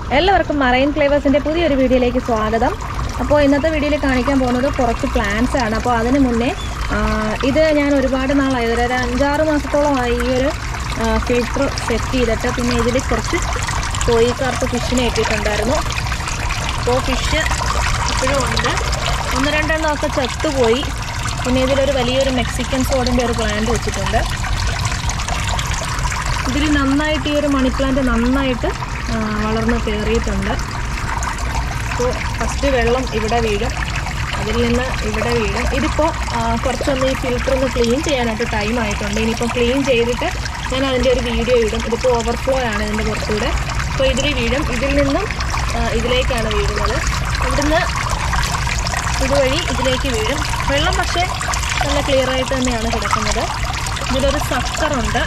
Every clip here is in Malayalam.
എല്ലാവർക്കും മറൈൻ ഫ്ലേവേഴ്സിൻ്റെ പുതിയൊരു വീഡിയോയിലേക്ക് സ്വാഗതം അപ്പോൾ ഇന്നത്തെ വീഡിയോയിൽ കാണിക്കാൻ പോകുന്നത് കുറച്ച് പ്ലാന്റ്സ് ആണ് അപ്പോൾ അതിന് മുന്നേ ആ, ഇത് ഞാൻ ഒരുപാട് നാളായി ഒരു ഒരു അഞ്ചാറ് മാസത്തോളമായി ഈ ഒരു ഫിൽറ്റർ സെറ്റ് ചെയ്തിട്ട് പിന്നെ ഇതിൽ കുറച്ച് കോഴിക്കാർക്ക് ഫിഷിനെ ഇട്ടിട്ടുണ്ടായിരുന്നു അപ്പോൾ ഫിഷ് ഇപ്പോഴും ഉണ്ട് ഒന്ന് രണ്ടെണ്ണമൊക്കെ ചത്തുപോയി പിന്നെ ഇതിലൊരു വലിയൊരു മെക്സിക്കൻ സോഡിൻ്റെ ഒരു പ്ലാന്റ് വെച്ചിട്ടുണ്ട് ഇതിൽ നന്നായിട്ട് ഈ ഒരു മണി പ്ലാന്റ് നന്നായിട്ട് ആ, വളർന്ന് കയറിയിട്ടുണ്ട് അപ്പോൾ ഫസ്റ്റ് വെള്ളം ഇവിടെ വീഴും അതിൽ നിന്ന് ഇവിടെ വീഴും ഇതിപ്പോൾ കുറച്ചൊന്ന് ഈ ഫിൽറ്റർ ഒന്ന് ക്ലീൻ ചെയ്യാനായിട്ട് ടൈം ആയിട്ടുണ്ട് ഇനിയിപ്പോൾ ക്ലീൻ ചെയ്തിട്ട് ഞാൻ അതിൻ്റെ ഒരു വീഡിയോ ഇടും ഇതിപ്പോൾ ഓവർഫ്ലോ ആണ് ഇതിൻ്റെ പുറത്തൂടെ അപ്പോൾ ഇതിൽ വീഴും ഇതിൽ നിന്നും ആ, ഇതിലേക്കാണ് വീഴുന്നത് ഇവിടുന്ന് ഇതുവഴി ഇതിലേക്ക് വീഴും വെള്ളം പക്ഷേ നല്ല ക്ലിയർ ആയിട്ട് തന്നെയാണ് കിടക്കുന്നത് ഇതിലൊരു സക്കറുണ്ട്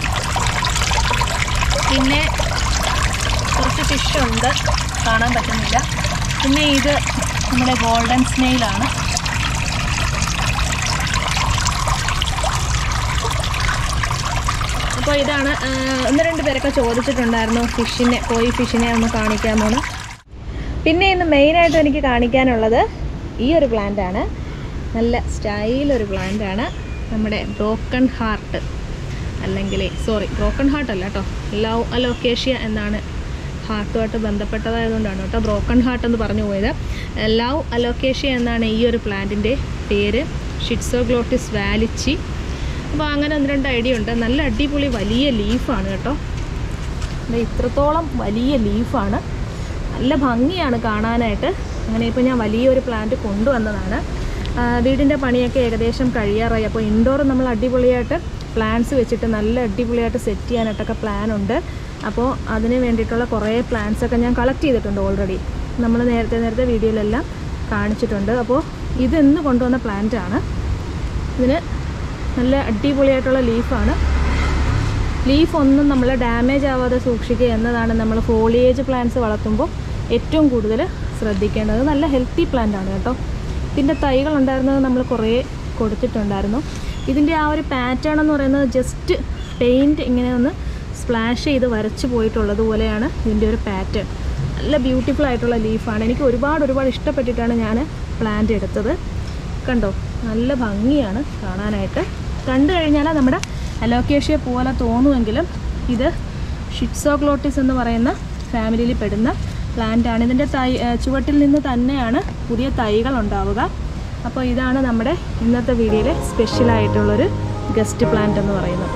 പിന്നെ കുറച്ച് ഫിഷ് ഉണ്ട് കാണാൻ പറ്റുന്നില്ല പിന്നെ ഇത് നമ്മുടെ ഗോൾഡൻ സ്നെയിലാണ് അപ്പോൾ ഇതാണ് ആ, ഒന്ന് രണ്ട് പേരൊക്കെ ചോദിച്ചിട്ടുണ്ടായിരുന്നു ഫിഷിനെ കോയി ഫിഷിനെ ഒന്ന് കാണിക്കാമോന്ന് പിന്നെ ഇന്ന് മെയിനായിട്ട് എനിക്ക് കാണിക്കാനുള്ളത് ഈ ഒരു പ്ലാന്റ് ആണ് നല്ല സ്റ്റൈൽ ഒരു പ്ലാന്റ് ആണ് നമ്മുടെ ബ്രോക്കൺ ഹാർട്ട് അല്ലെങ്കിൽ സോറി ബ്രോക്കൺ ഹാർട്ട് അല്ല കേട്ടോ ലവ് അലോക്കേഷ്യ എന്നാണ് ഹാർട്ടുമായിട്ട് ബന്ധപ്പെട്ടതായതുകൊണ്ടാണ് കേട്ടോ ബ്രോക്കൺ ഹാർട്ട് എന്ന് പറഞ്ഞു പോയത് ലവ് അലോക്കേഷ്യ എന്നാണ് ഈ ഒരു പ്ലാന്റിൻ്റെ പേര് ഷിറ്റ്സോഗ്ലോട്ടിസ് വാലിച്ചി അപ്പോൾ അങ്ങനെ ഒന്ന് രണ്ട് ഐഡിയ ഉണ്ട് നല്ല അടിപൊളി വലിയ ലീഫാണ് കേട്ടോ ദേ ഇത്രത്തോളം വലിയ ലീഫാണ് നല്ല ഭംഗിയാണ് കാണാനായിട്ട് അങ്ങനെ ഇപ്പോൾ ഞാൻ വലിയൊരു പ്ലാന്റ് കൊണ്ടുവന്നതാണ് ആ, വീടിൻ്റെ പണിയൊക്കെ ഏകദേശം കഴിയാറായി അപ്പോൾ ഇൻഡോർ നമ്മൾ അടിപൊളിയായിട്ട് പ്ലാന്റ്സ് വെച്ചിട്ട് നല്ല അടിപൊളിയായിട്ട് സെറ്റ് ചെയ്യാനായിട്ടൊക്കെ പ്ലാൻ ഉണ്ട് അപ്പോൾ അതിന് വേണ്ടിയിട്ടുള്ള കുറേ plants ഒക്കെ ഞാൻ കളക്ട് ചെയ്തിട്ടുണ്ട് ഓൾറെഡി നമ്മൾ നേരത്തെ നേരത്തെ വീഡിയോയിലെല്ലാം കാണിച്ചിട്ടുണ്ട് അപ്പോൾ ഇത് ഇന്ന് കൊണ്ടുവന്ന plant ആണ് ഇതിന് നല്ല അടിപൊളിയായിട്ടുള്ള ലീഫാണ് ലീഫ് ഒന്നും നമ്മൾ ഡാമേജ് ആവാതെ സൂക്ഷിക്കുക എന്നതാണ് നമ്മൾ ഫോളിയേജ് പ്ലാന്റ്സ് വളർത്തുമ്പോൾ ഏറ്റവും കൂടുതൽ ശ്രദ്ധിക്കേണ്ടത് നല്ല ഹെൽത്തി പ്ലാന്റ് ആണ് കേട്ടോ ഇതിൻ്റെ തൈകൾ ഉണ്ടായിരുന്നത് നമ്മൾ കുറേ കൊടുത്തിട്ടുണ്ടായിരുന്നു ഇതിൻ്റെ ആ ഒരു പാറ്റേൺ എന്ന് പറയുന്നത് ജസ്റ്റ് പെയിൻറ്റ് ഇങ്ങനെ ഒന്ന് സ്പ്ലാഷ് ചെയ്ത് വരച്ച് പോയിട്ടുള്ളത് പോലെയാണ് ഇതിൻ്റെ ഒരു പാറ്റേൺ നല്ല ബ്യൂട്ടിഫുൾ ആയിട്ടുള്ള ലീഫാണ് എനിക്ക് ഒരുപാട് ഒരുപാട് ഇഷ്ടപ്പെട്ടിട്ടാണ് ഞാൻ പ്ലാന്റ് എടുത്തത് കണ്ടോ നല്ല ഭംഗിയാണ് കാണാനായിട്ട് കണ്ടു കഴിഞ്ഞാൽ നമ്മുടെ അലോക്കേഷ്യ പോലെ തോന്നുമെങ്കിലും ഇത് ഷിറ്റ്സോഗ്ലോട്ടിസ് എന്ന് പറയുന്ന ഫാമിലിയിൽ പെടുന്ന പ്ലാന്റ് ആണ് ഇതിൻ്റെ തൈ ഏർ ചുവട്ടിൽ നിന്ന് തന്നെയാണ് പുതിയ തൈകൾ ഉണ്ടാവുക അപ്പോൾ ഇതാണ് നമ്മുടെ ഇന്നത്തെ വീഡിയോയിലെ സ്പെഷ്യലായിട്ടുള്ളൊരു ഗസ്റ്റ് പ്ലാന്റ് എന്ന് പറയുന്നത്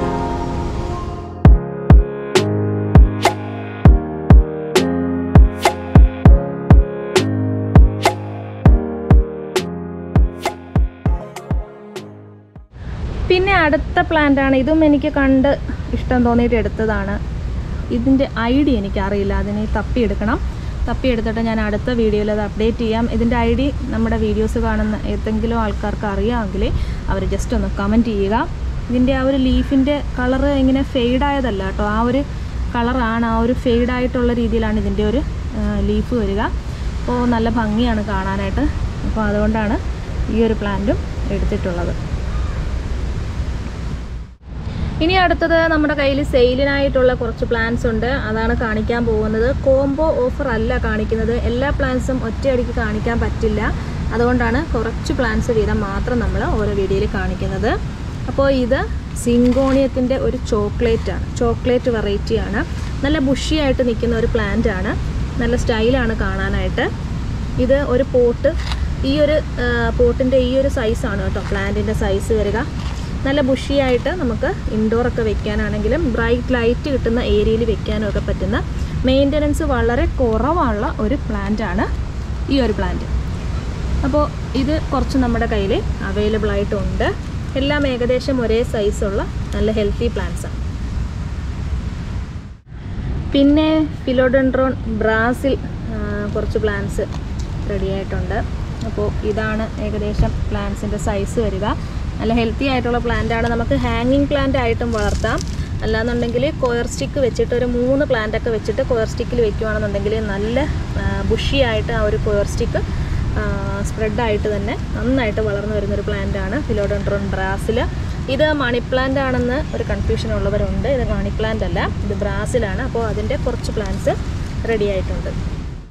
പിന്നെ അടുത്ത പ്ലാന്റ് ആണ് ഇതും എനിക്ക് കണ്ട് ഇഷ്ടം തോന്നിയിട്ട് എടുത്തതാണ് ഇതിൻ്റെ ഐ ഡി എനിക്കറിയില്ല അതിനെ തപ്പിയെടുക്കണം തപ്പിയെടുത്തിട്ട് ഞാൻ അടുത്ത വീഡിയോയിൽ അത് അപ്ഡേറ്റ് ചെയ്യാം ഇതിൻ്റെ ഐ ഡി നമ്മുടെ വീഡിയോസ് കാണുന്ന ഏതെങ്കിലും ആൾക്കാർക്ക് അറിയാമെങ്കിൽ അവർ ജസ്റ്റ് ഒന്ന് കമൻറ്റ് ചെയ്യുക ഇതിൻ്റെ ആ ഒരു ലീഫിൻ്റെ കളറ് ഇങ്ങനെ ഫെയ്ഡായതല്ല കേട്ടോ ആ ഒരു കളറാണ് ആ ഒരു ഫെയ്ഡായിട്ടുള്ള രീതിയിലാണ് ഇതിൻ്റെ ഒരു ലീഫ് വരിക അപ്പോൾ നല്ല ഭംഗിയാണ് കാണാനായിട്ട് അപ്പോൾ അതുകൊണ്ടാണ് ഈ ഒരു പ്ലാന്റും എടുത്തിട്ടുള്ളത് ഇനി അടുത്തത് നമ്മുടെ കയ്യിൽ സെയിലിനായിട്ടുള്ള കുറച്ച് പ്ലാൻസ് ഉണ്ട് അതാണ് കാണിക്കാൻ പോകുന്നത് കോംബോ ഓഫർ അല്ല കാണിക്കുന്നത് എല്ലാ പ്ലാൻസും ഒറ്റയടിക്ക് കാണിക്കാൻ പറ്റില്ല അതുകൊണ്ടാണ് കുറച്ച് പ്ലാൻസ് വീതം മാത്രം നമ്മൾ ഓരോ വീഡിയോയിൽ കാണിക്കുന്നത് അപ്പോൾ ഇത് സിങ്കോണിയത്തിൻ്റെ ഒരു ചോക്ലേറ്റ് ആണ് ചോക്ലേറ്റ് വെറൈറ്റിയാണ് നല്ല ബുഷിയായിട്ട് നിൽക്കുന്ന ഒരു പ്ലാന്റ് ആണ് നല്ല സ്റ്റൈലാണ് കാണാനായിട്ട് ഇത് ഒരു പോട്ട് ഈ ഒരു പോട്ടിൻ്റെ ഈ ഒരു സൈസാണ് കേട്ടോ പ്ലാന്റിൻ്റെ സൈസ് വരിക നല്ല ബുഷിയായിട്ട് നമുക്ക് ഇൻഡോർ ഒക്കെ വെക്കാനാണെങ്കിലും ബ്രൈറ്റ് ലൈറ്റ് കിട്ടുന്ന ഏരിയയിൽ വെക്കാനും ഒക്കെ പറ്റുന്ന മെയിൻ്റനൻസ് വളരെ കുറവുള്ള ഒരു പ്ലാന്റ് ആണ് ഈ ഒരു പ്ലാന്റ് അപ്പോൾ ഇത് കുറച്ച് നമ്മുടെ കയ്യിൽ അവൈലബിൾ ആയിട്ടുണ്ട് എല്ലാം ഏകദേശം ഒരേ സൈസുള്ള നല്ല ഹെൽത്തി പ്ലാന്റ്സ് ആണ് പിന്നെ ഫിലോഡെൻഡ്രോൺ ബ്രാസിൽ ആ, കുറച്ച് പ്ലാന്റ്സ് റെഡി ആയിട്ടുണ്ട് അപ്പോൾ ഇതാണ് ഏകദേശം പ്ലാന്റ്സിൻ്റെ സൈസ് വരിക നല്ല ഹെൽത്തി ആയിട്ടുള്ള പ്ലാന്റ് ആണ് നമുക്ക് ഹാങ്ങിങ് പ്ലാന്റ് ആയിട്ടും വളർത്താം അല്ലാന്നുണ്ടെങ്കിൽ കൊയർ സ്റ്റിക്ക് വെച്ചിട്ട് ഒരു മൂന്ന് പ്ലാന്റ് ഒക്കെ വെച്ചിട്ട് കൊയർ സ്റ്റിക്കിൽ വെക്കുകയാണെന്നുണ്ടെങ്കിൽ നല്ല ബുഷി ആയിട്ട് ആ ഒരു കൊയർ സ്റ്റിക്ക് സ്പ്രെഡായിട്ട് തന്നെ നന്നായിട്ട് വളർന്നു വരുന്നൊരു പ്ലാന്റ് ആണ് ഫിലോഡെൻഡ്രോൺ ബ്രാസിൽ ഇത് മണി പ്ലാന്റ് ആണെന്ന് ഒരു കൺഫ്യൂഷൻ ഉള്ളവരുണ്ട് ഇത് മണി പ്ലാന്റ് അല്ല ഇത് ബ്രാസിലാണ് അപ്പോൾ അതിൻ്റെ കുറച്ച് പ്ലാന്റ്സ് റെഡി ആയിട്ടുണ്ട്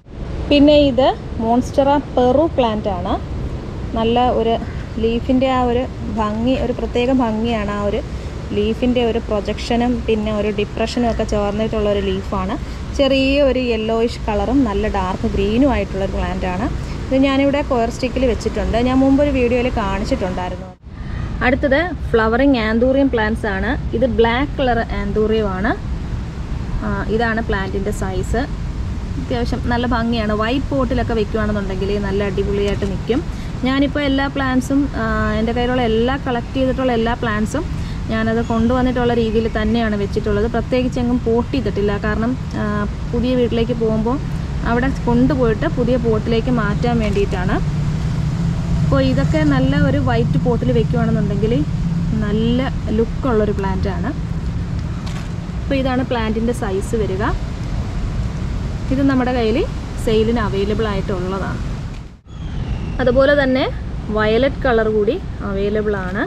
പിന്നെ ഇത് മോൺസ്റ്ററ പെറു പ്ലാന്റ് ആണ് നല്ല ഒരു ലീഫിൻ്റെ ആ ഒരു ഭംഗി ഒരു പ്രത്യേക ഭംഗിയാണ് ആ ഒരു ലീഫിൻ്റെ ഒരു പ്രൊജക്ഷനും പിന്നെ ഒരു ഡിപ്രഷനും ഒക്കെ ചേർന്നിട്ടുള്ള ഒരു ലീഫാണ് ചെറിയ ഒരു യെല്ലോയിഷ് കളറും നല്ല ഡാർക്ക് ഗ്രീനും ആയിട്ടുള്ളൊരു പ്ലാന്റ് ആണ് ഇത് ഞാനിവിടെ കൊയർ സ്റ്റിക്കിൽ വെച്ചിട്ടുണ്ട് ഞാൻ മുമ്പ് ഒരു വീഡിയോയിൽ കാണിച്ചിട്ടുണ്ടായിരുന്നു അടുത്തത് ഫ്ലവറിങ് ആന്തൂറിയം പ്ലാന്റ്സ് ആണ് ഇത് ബ്ലാക്ക് കളർ ആന്തൂറിയം ആണ് ആ, ഇതാണ് പ്ലാന്റിൻ്റെ സൈസ് അത്യാവശ്യം നല്ല ഭംഗിയാണ് വൈറ്റ് പോട്ടിലൊക്കെ വെക്കുകയാണെന്നുണ്ടെങ്കിൽ നല്ല അടിപൊളിയായിട്ട് നിൽക്കും ഞാനിപ്പോൾ എല്ലാ പ്ലാന്റ്സും എൻ്റെ കയ്യിലുള്ള എല്ലാ കളക്ട് ചെയ്തിട്ടുള്ള എല്ലാ പ്ലാന്റ്സും ഞാനത് കൊണ്ടുവന്നിട്ടുള്ള രീതിയിൽ തന്നെയാണ് വെച്ചിട്ടുള്ളത് പ്രത്യേകിച്ച് എങ്ങും പോട്ട് ചെയ്തിട്ടില്ല കാരണം ആ, പുതിയ വീട്ടിലേക്ക് പോകുമ്പോൾ അവിടെ കൊണ്ടുപോയിട്ട് പുതിയ പോട്ടിലേക്ക് മാറ്റാൻ വേണ്ടിയിട്ടാണ് അപ്പോൾ ഇതൊക്കെ നല്ല ഒരു വൈറ്റ് പോട്ടിൽ വെക്കുകയാണെന്നുണ്ടെങ്കിൽ നല്ല ലുക്കുള്ളൊരു പ്ലാന്റ് ആണ് അപ്പോൾ ഇതാണ് പ്ലാന്റിൻ്റെ സൈസ് വരിക ഇത് നമ്മുടെ കയ്യിൽ സെയിലിന് അവൈലബിൾ ആയിട്ടുള്ളതാണ് അതുപോലെ തന്നെ വയലറ്റ് കളർ കൂടി അവൈലബിൾ ആണ്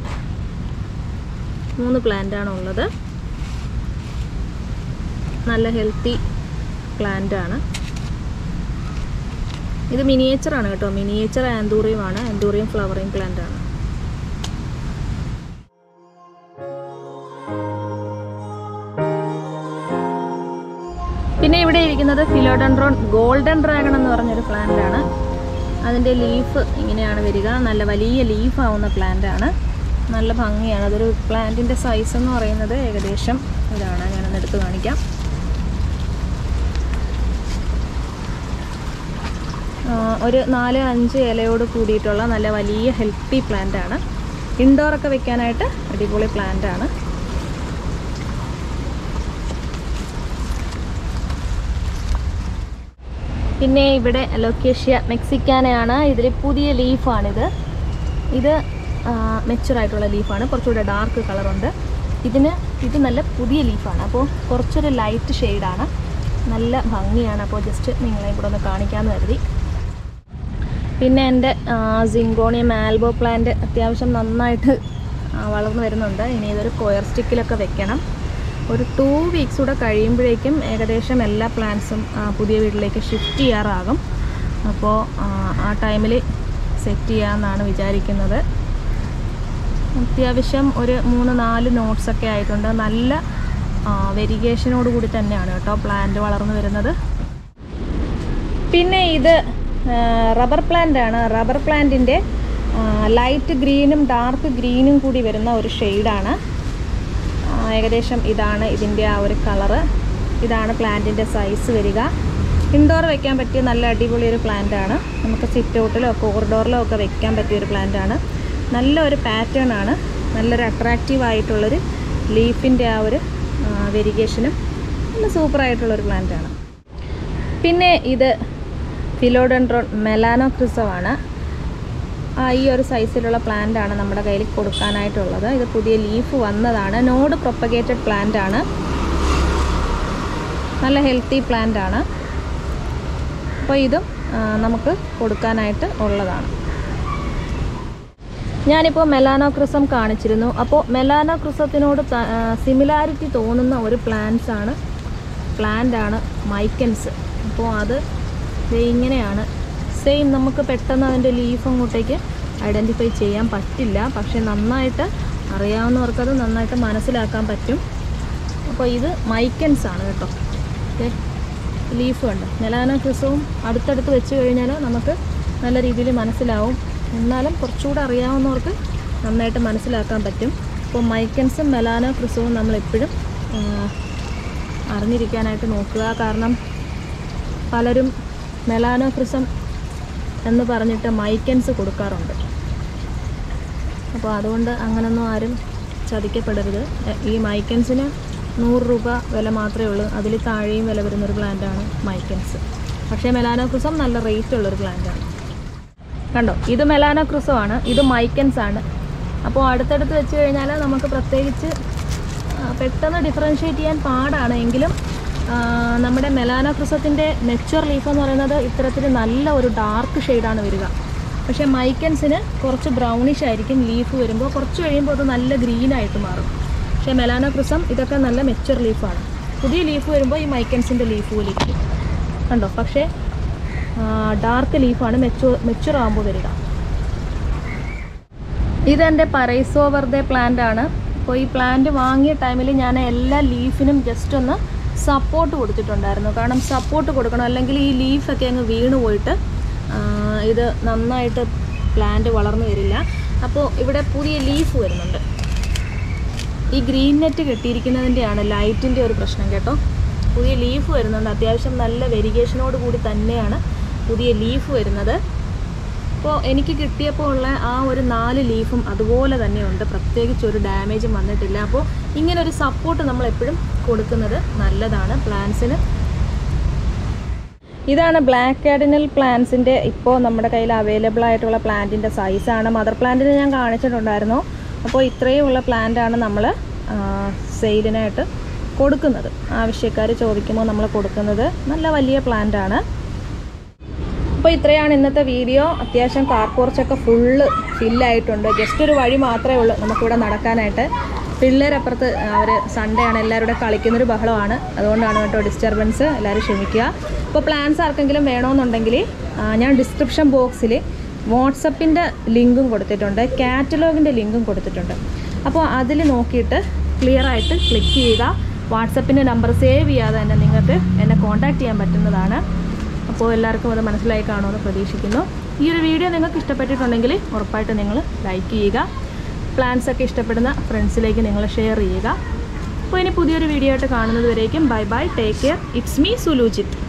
മൂന്ന് പ്ലാന്റ് ആണ് ഉള്ളത് നല്ല ഹെൽത്തി പ്ലാന്റ് ആണ് ഇത് മിനിയേച്ചർ ആണ് കേട്ടോ മിനിയേച്ചർ ആന്തൂറിയം ആണ് ആന്തൂറിയം ഫ്ലവറിങ് പ്ലാന്റ് ആണ് പിന്നെ ഇവിടെ ഇരിക്കുന്നത് ഫിലോഡൻഡ്രോൺ ഗോൾഡൻ ഡ്രാഗൺ എന്ന് പറഞ്ഞൊരു പ്ലാന്റ് ആണ് അതിൻ്റെ ലീഫ് ഇങ്ങനെയാണ് വരിക നല്ല വലിയ ലീഫ് ആവുന്ന പ്ലാന്റ് ആണ് നല്ല ഭംഗിയാണ് അതൊരു പ്ലാന്റിൻ്റെ സൈസ് എന്ന് പറയുന്നത് ഏകദേശം ഇതാണ് ഞാനൊന്ന് എടുത്ത് കാണിക്കാം ആ, ഒരു നാല് അഞ്ച് ഇലയോട് കൂടിയിട്ടുള്ള നല്ല വലിയ ഹെൽത്തി പ്ലാന്റ് ആണ് ഇൻഡോറൊക്കെ വെക്കാനായിട്ട് അടിപൊളി പ്ലാന്റ് ആണ് പിന്നെ ഇവിടെ ലൊക്കേഷ്യ മെക്സിക്കാനയാണ് ഇതിൽ പുതിയ ലീഫാണിത് ഇത് മെച്ചുർ ആയിട്ടുള്ള ലീഫാണ് കുറച്ചുകൂടെ ഡാർക്ക് കളറുണ്ട് ഇതിന് ഇത് നല്ല പുതിയ ലീഫാണ് അപ്പോൾ കുറച്ചൊരു ലൈറ്റ് ഷെയ്ഡാണ് നല്ല ഭംഗിയാണ് അപ്പോൾ ജസ്റ്റ് നിങ്ങളെയും കൂടെ ഒന്ന് കാണിക്കാമെന്ന് കരുതി പിന്നെ എൻ്റെ സിങ്കോണിയം ആൽബോ പ്ലാന്റ് അത്യാവശ്യം നന്നായിട്ട് ആ, വളർന്നു വരുന്നുണ്ട് ഇനി ഇതൊരു കൊയർ സ്റ്റിക്കിലൊക്കെ വെക്കണം ഒരു ടു വീക്സ് കൂടെ കഴിയുമ്പോഴേക്കും ഏകദേശം എല്ലാ പ്ലാന്റ്സും പുതിയ വീട്ടിലേക്ക് ഷിഫ്റ്റ് ചെയ്യാറാകും അപ്പോൾ ആ, ആ ടൈമിൽ സെറ്റ് ചെയ്യാമെന്നാണ് വിചാരിക്കുന്നത് അത്യാവശ്യം ഒരു മൂന്ന് നാല് നോട്ട്സൊക്കെ ആയിട്ടുണ്ട് നല്ല വെരിഗേഷനോട് കൂടി തന്നെയാണ് കേട്ടോ പ്ലാന്റ് വളർന്നു വരുന്നത് പിന്നെ ഇത് റബ്ബർ പ്ലാന്റ് ആണ് റബ്ബർ പ്ലാന്റിൻ്റെ ലൈറ്റ് ഗ്രീനും ഡാർക്ക് ഗ്രീനും കൂടി വരുന്ന ഒരു ഷെയ്ഡാണ് ഏകദേശം ഇതാണ് ഇതിൻ്റെ ആ ഒരു കളറ് ഇതാണ് പ്ലാന്റിൻ്റെ സൈസ് വരിക ഇൻഡോർ വെക്കാൻ പറ്റിയ നല്ല അടിപൊളി ഒരു പ്ലാന്റ് ആണ് നമുക്ക് സിറ്റ് ഔട്ടിലോ കോറിഡോറിലോ ഒക്കെ വെക്കാൻ പറ്റിയ ഒരു പ്ലാന്റ് ആണ് നല്ല ഒരു പാറ്റേൺ ആണ് നല്ലൊരു അട്രാക്റ്റീവ് ആയിട്ടുള്ളൊരു ലീഫിൻ്റെ ആ ഒരു വെരിഗേഷനും നല്ല സൂപ്പറായിട്ടുള്ളൊരു പ്ലാന്റ് ആണ് പിന്നെ ഇത് ഫിലോഡൻഡ്രോൺ മെലാനോ ക്രിസമാണ് ആ ഈ ഒരു സൈസിലുള്ള പ്ലാന്റ് ആണ് നമ്മുടെ കയ്യിൽ കൊടുക്കാനായിട്ടുള്ളത് ഇത് പുതിയ ലീഫ് വന്നതാണ് നോഡ് പ്രൊപ്പഗേറ്റഡ് പ്ലാന്റ് ആണ് നല്ല ഹെൽത്തി പ്ലാന്റ് ആണ് അപ്പോൾ ഇതും ആ, നമുക്ക് കൊടുക്കാനായിട്ട് ഉള്ളതാണ് ഞാനിപ്പോൾ മെലാനോക്രിസം കാണിച്ചിരുന്നു അപ്പോൾ മെലാനോക്രിസത്തിനോട് സിമിലാരിറ്റി തോന്നുന്ന ഒരു പ്ലാന്റ്സ് ആണ് പ്ലാന്റ് ആണ് മൈക്കൻസ് അപ്പോൾ അത് ദേ ഇങ്ങനെയാണ് സെയിം നമുക്ക് പെട്ടെന്ന് അതിൻ്റെ ലീഫ് അങ്ങോട്ടേക്ക് ഐഡൻറ്റിഫൈ ചെയ്യാൻ പറ്റില്ല പക്ഷേ നന്നായിട്ട് അറിയാവുന്നവർക്കത് നന്നായിട്ട് മനസ്സിലാക്കാൻ പറ്റും അപ്പോൾ ഇത് മൈക്കൻസ് ആണ് കേട്ടോ ലീഫ് ഉണ്ട് മെലാനോ ക്രിസവും അടുത്തടുത്ത് വെച്ച് കഴിഞ്ഞാൽ നമുക്ക് നല്ല രീതിയിൽ മനസ്സിലാവും എന്നാലും കുറച്ചുകൂടെ അറിയാവുന്നവർക്ക് നന്നായിട്ട് മനസ്സിലാക്കാൻ പറ്റും അപ്പോൾ മൈക്കൻസും മെലാനോ ക്രിസവും നമ്മളെപ്പോഴും അറിഞ്ഞിരിക്കാനായിട്ട് നോക്കുക കാരണം പലരും മെലാനോ ക്രിസം എന്ന് പറഞ്ഞിട്ട് മൈക്കൻസ് കൊടുക്കാറുണ്ട് അപ്പോൾ അതുകൊണ്ട് അങ്ങനൊന്നും ആരും ചതിക്കപ്പെടരുത് എ- ഈ മൈക്കൻസിന് നൂറ് രൂപ വില മാത്രമേ ഉള്ളൂ അതിൽ താഴെയും വില വരുന്നൊരു പ്ലാന്റാണ് മൈക്കൻസ് പക്ഷേ മെലാനോ ക്രിസം നല്ല റേറ്റ് ഉള്ളൊരു പ്ലാന്റാണ് കണ്ടോ ഇത് മെലാനോ ക്രിസമാണ് ഇത് മൈക്കൻസ് ആണ് അപ്പോൾ അടുത്തടുത്ത് വെച്ച് കഴിഞ്ഞാൽ നമുക്ക് പ്രത്യേകിച്ച് ആ, പെട്ടെന്ന് ഡിഫറൻഷ്യേറ്റ് ചെയ്യാൻ പാടാണ് എങ്കിലും ആ, നമ്മുടെ മെലാനോ ക്രിസത്തിൻ്റെ മെച്ചുവർ ലീഫ് എന്ന് പറയുന്നത് ഇത്തരത്തിൽ നല്ല ഒരു ഡാർക്ക് ഷെയ്ഡാണ് വരിക പക്ഷേ മൈക്കൻസിന് കുറച്ച് ബ്രൗണിഷ് ആയിരിക്കും ലീഫ് വരുമ്പോൾ കുറച്ച് കഴിയുമ്പോൾ അത് നല്ല ഗ്രീൻ ആയിട്ട് മാറും പക്ഷേ മെലാനോ ക്രിസം ഇതൊക്കെ നല്ല മെച്ചുവർ ലീഫാണ് പുതിയ ലീഫ് വരുമ്പോൾ ഈ മൈക്കൻസിൻ്റെ ലീഫ് പോലെ ഇരിക്കും കണ്ടോ പക്ഷേ ഡാർക്ക് ലീഫാണ് മെച്ചു മെച്ചുർ ആകുമ്പോൾ വരിക ഇതെൻ്റെ പരൈസോ വെറുതെ പ്ലാന്റ് ആണ് അപ്പോൾ ഈ പ്ലാന്റ് വാങ്ങിയ ടൈമിൽ ഞാൻ എല്ലാ ലീഫിനും ജസ്റ്റ് ഒന്ന് സപ്പോർട്ട് കൊടുത്തിട്ടുണ്ടായിരുന്നു കാരണം സപ്പോർട്ട് കൊടുക്കണം അല്ലെങ്കിൽ ഈ ലീഫൊക്കെ അങ്ങ് വീണ് പോയിട്ട് ആ, ഇത് നന്നായിട്ട് പ്ലാന്റ് വളർന്നു വരില്ല അപ്പോൾ ഇവിടെ പുതിയ ലീഫ് വരുന്നുണ്ട് ഈ ഗ്രീൻ നെറ്റ് കെട്ടിയിരിക്കുന്നതിൻ്റെയാണ് ലൈറ്റിൻ്റെ ഒരു പ്രശ്നം കേട്ടോ പുതിയ ലീഫ് വരുന്നുണ്ട് അത്യാവശ്യം നല്ല വെരിഗേഷനോട് കൂടി തന്നെയാണ് പുതിയ ലീഫ് വരുന്നത് അപ്പോൾ എനിക്ക് കിട്ടിയപ്പോൾ ഉള്ള ആ ഒരു നാല് ലീഫും അതുപോലെ തന്നെയുണ്ട് പ്രത്യേകിച്ച് ഒരു ഡാമേജും വന്നിട്ടില്ല അപ്പോൾ ഇങ്ങനെ ഒരു സപ്പോർട്ട് നമ്മൾ എപ്പോഴും കൊടുക്കുന്നത് നല്ലതാണ് പ്ലാന്റ്സിന് ഇതാണ് ബ്ലാക്ക് കാർഡിനൽ പ്ലാന്റ്സിൻ്റെ ഇപ്പോൾ നമ്മുടെ കയ്യിൽ അവൈലബിൾ ആയിട്ടുള്ള പ്ലാന്റിൻ്റെ സൈസാണ് മദർ പ്ലാന്റിന് ഞാൻ കാണിച്ചിട്ടുണ്ടായിരുന്നു അപ്പോൾ ഇത്രയുമുള്ള പ്ലാന്റാണ് നമ്മൾ സെയിലിനായിട്ട് കൊടുക്കുന്നത് ആവശ്യക്കാർ ചോദിക്കുമ്പോൾ നമ്മൾ കൊടുക്കുന്നത് നല്ല വലിയ പ്ലാന്റാണ് അപ്പോൾ ഇത്രയാണ് ഇന്നത്തെ വീഡിയോ അത്യാവശ്യം കാർ പോർച്ചൊക്കെ ഫുള്ള് ഫില്ലായിട്ടുണ്ട് ജസ്റ്റ് ഒരു വഴി മാത്രമേ ഉള്ളൂ നമുക്കിവിടെ നടക്കാനായിട്ട് പിള്ളേരപ്പുറത്ത് അവർ സൺഡേ ആണ് എല്ലാവരും കൂടെ കളിക്കുന്നൊരു ബഹളമാണ് അതുകൊണ്ടാണ് കേട്ടോ ഡിസ്റ്റർബൻസ് എല്ലാവരും ക്ഷമിക്കുക ഇപ്പോൾ പ്ലാൻസ് ആർക്കെങ്കിലും വേണമെന്നുണ്ടെങ്കിൽ ആ, ഞാൻ ഡിസ്ക്രിപ്ഷൻ ബോക്സിൽ വാട്സപ്പിൻ്റെ ലിങ്കും കൊടുത്തിട്ടുണ്ട് കാറ്റലോഗിൻ്റെ ലിങ്കും കൊടുത്തിട്ടുണ്ട് അപ്പോൾ അതിൽ നോക്കിയിട്ട് ക്ലിയർ ആയിട്ട് ക്ലിക്ക് ചെയ്യുക വാട്സപ്പിൻ്റെ നമ്പർ സേവ് ചെയ്യാതെ തന്നെ നിങ്ങൾക്ക് എന്നെ കോൺടാക്റ്റ് ചെയ്യാൻ പറ്റുന്നതാണ് അപ്പോൾ എല്ലാവർക്കും അത് മനസ്സിലായി കാണുമെന്ന് പ്രതീക്ഷിക്കുന്നു ഈ ഒരു വീഡിയോ നിങ്ങൾക്ക് ഇഷ്ടപ്പെട്ടിട്ടുണ്ടെങ്കിൽ ഉറപ്പായിട്ട് നിങ്ങൾ ലൈക്ക് ചെയ്യുക പ്ലാൻസ് ഒക്കെ ഇഷ്ടപ്പെടുന്ന ഫ്രണ്ട്സിലേക്ക് നിങ്ങൾ ഷെയർ ചെയ്യുക അപ്പോൾ ഇനി പുതിയൊരു വീഡിയോ ആയിട്ട് കാണുന്നത് വരേക്കും bye bye take care it's me സുലൂജിത്ത്